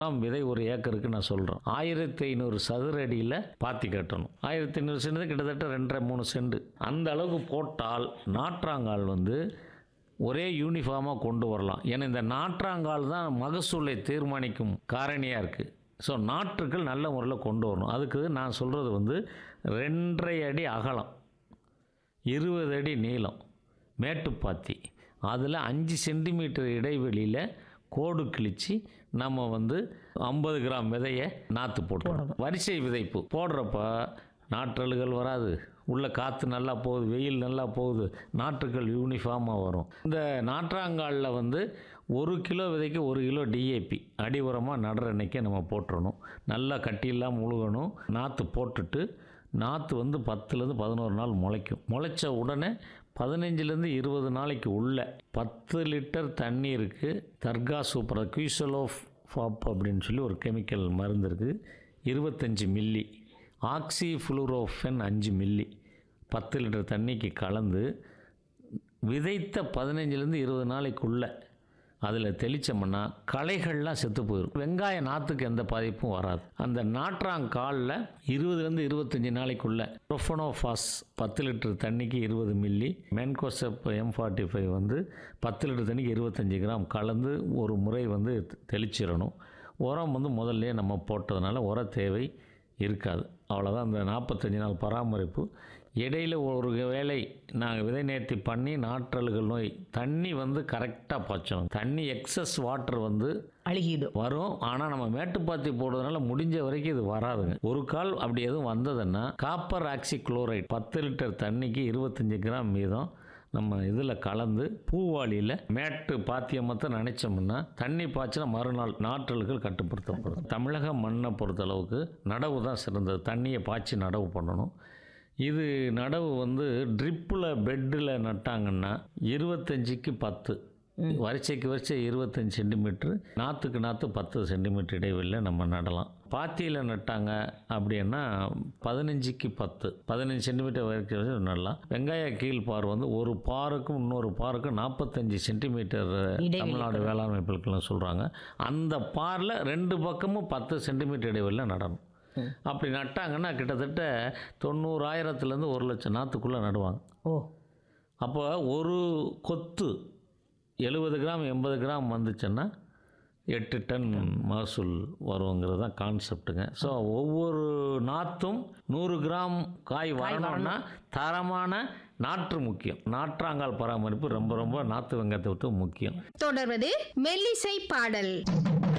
ஆம், விதை ஒரு ஏக்கருக்கு நான் சொல்கிறேன் ஆயிரத்தி ஐநூறு சதுர அடியில் பாத்தி கட்டணும் ஆயிரத்தி ஐநூறு சென்ட் கிட்டத்தட்ட ரெண்டரை மூணு சென்ட் அந்த அளவுக்கு போட்டால் நாற்றாங்கால் வந்து ஒரே யூனிஃபார்மாக கொண்டு வரலாம் ஏன்னா இந்த நாற்றாங்கால் தான் மகசூலை தீர்மானிக்கும் காரணியாக இருக்குது ஸோ நாற்றுக்கள் நல்ல முறையில் கொண்டு வரணும் அதுக்கு நான் சொல்கிறது வந்து ரெண்டரை அடி அகலம் இருபது அடி நீளம் மேட்டுப்பாத்தி அதில் அஞ்சு சென்டிமீட்டர் இடைவெளியில் கோடு கிழிச்சு நம்ம வந்து ஐம்பது கிராம் விதையை நாற்று போட்டுறோம் வரிசை விதைப்பு போடுறப்ப நாற்றலுகள் வராது உள்ள காற்று நல்லா போகுது வெயில் நல்லா போகுது நாற்றுகள் யூனிஃபார்மாக வரும் இந்த நாற்றாங்காலில் வந்து ஒரு கிலோ விதைக்கு ஒரு கிலோ டிஏபி அடி உரமாக நடுற அன்னைக்கே நம்ம போட்டுறணும் நல்லா கட்டியெல்லாம் முழுகணும் நாற்று போட்டுட்டு நாற்று வந்து பத்துலேருந்து பதினோரு நாள் முளைக்கும் முளைச்ச உடனே பதினஞ்சுலேருந்து இருபது நாளைக்கு உள்ள பத்து லிட்டர் தண்ணீருக்கு தர்கா சூப்பர் குயிசலோ ஃபாப் அப்படின்னு சொல்லி ஒரு கெமிக்கல் மருந்து இருக்குது இருபத்தஞ்சி மில்லி ஆக்சி ஃப்ளூரோஃபென் அஞ்சு மில்லி பத்து லிட்டர் தண்ணிக்கு கலந்து விதைத்த பதினஞ்சுலேருந்து இருபது நாளைக்குள்ள அதில் தெளித்தோம்னா களைகள்லாம் செத்து போயிடும் வெங்காய நாற்றுக்கு எந்த பாதிப்பும் வராது அந்த நாற்றாங்காலில் இருபதுலேருந்து இருபத்தஞ்சி நாளைக்குள்ள ப்ரொஃபனோஃபாஸ் பத்து லிட்டர் தண்ணிக்கு இருபது milli mancozeb M forty five வந்து பத்து லிட்டர் தண்ணிக்கு இருபத்தஞ்சி கிராம் கலந்து ஒரு முறை வந்து தெளிச்சிடணும் உரம் வந்து முதல்ல நம்ம போட்டதுனால உர தேவை இருக்காது அவ்வளோதான் அந்த நாற்பத்தஞ்சு நாள் பராமரிப்பு இடையில ஒரு வேளை நாங்கள் விதை நேர்த்தி பண்ணி நாற்றல்கள் நோய் தண்ணி வந்து கரெக்டாக பாய்ச்சணும் தண்ணி எக்ஸஸ் வாட்டர் வந்து அழுகிடும் வரும் ஆனால் நம்ம மேட்டுப்பாத்தி போடுறதுனால முடிஞ்ச வரைக்கும் இது வராதுங்க ஒரு கால் அப்படி எதுவும் வந்ததுன்னா காப்பர் ஆக்சி குளோரைட் பத்து லிட்டர் தண்ணிக்கு இருபத்தஞ்சி கிராம் வீதம் நம்ம இதில் கலந்து பூவாளியில் மேட்டு பாத்தியமத்தை நினைச்சோம்னா தண்ணி பாய்ச்சினா மறுநாள் நாற்றல்கள் கட்டுப்படுத்தப்படும் தமிழக மண்ணை பொறுத்தளவுக்கு நடவு தான் சிறந்தது தண்ணியை பாய்ச்சி நடவு பண்ணணும் இது நடவு வந்து ட்ரிப்பில் பெட்டில் நட்டாங்கன்னா இருபத்தஞ்சிக்கு பத்து வரிசைக்கு வரிசை இருபத்தஞ்சி சென்டிமீட்ரு நாற்றுக்கு நாற்று பத்து சென்டிமீட்டர் இடைவெளியில் நம்ம நடலாம் பாத்தியில் நட்டாங்க அப்படின்னா பதினஞ்சுக்கு பத்து பதினஞ்சு சென்டிமீட்டர் வரைக்கும் வரைக்கும் நடலாம் வெங்காய கீழ் பார் வந்து ஒரு பாருக்கும் இன்னொரு பாருக்கும் நாற்பத்தஞ்சு சென்டிமீட்டர் இடைவெளி தமிழ்நாடு வேளாண்மை பல்கலாம் சொல்கிறாங்க அந்த பாரில் ரெண்டு பக்கமும் பத்து சென்டிமீட்டர் இடைவெளியில் நடணும் அப்படி நட்டாங்கன்னா கிட்டத்தட்ட தொண்ணூறாயிரத்துலேருந்து ஒரு லட்சம் நாற்றுக்குள்ளே நடுவாங்க ஓ அப்போ ஒரு கொத்து எழுபது கிராம் எண்பது கிராம் வந்துச்சுன்னா எட்டு டன் மகசூல் வருங்கிறது தான் கான்செப்ட்டுங்க ஸோ ஒவ்வொரு நாற்றும் நூறு கிராம் காய் வரணும்னா தரமான நாற்று முக்கியம் நாற்றாங்கால் பராமரிப்பு ரொம்ப ரொம்ப நாற்று வெங்காயத்தை விட்டு முக்கியம் தொடர்வது மெல்லிசை பாடல்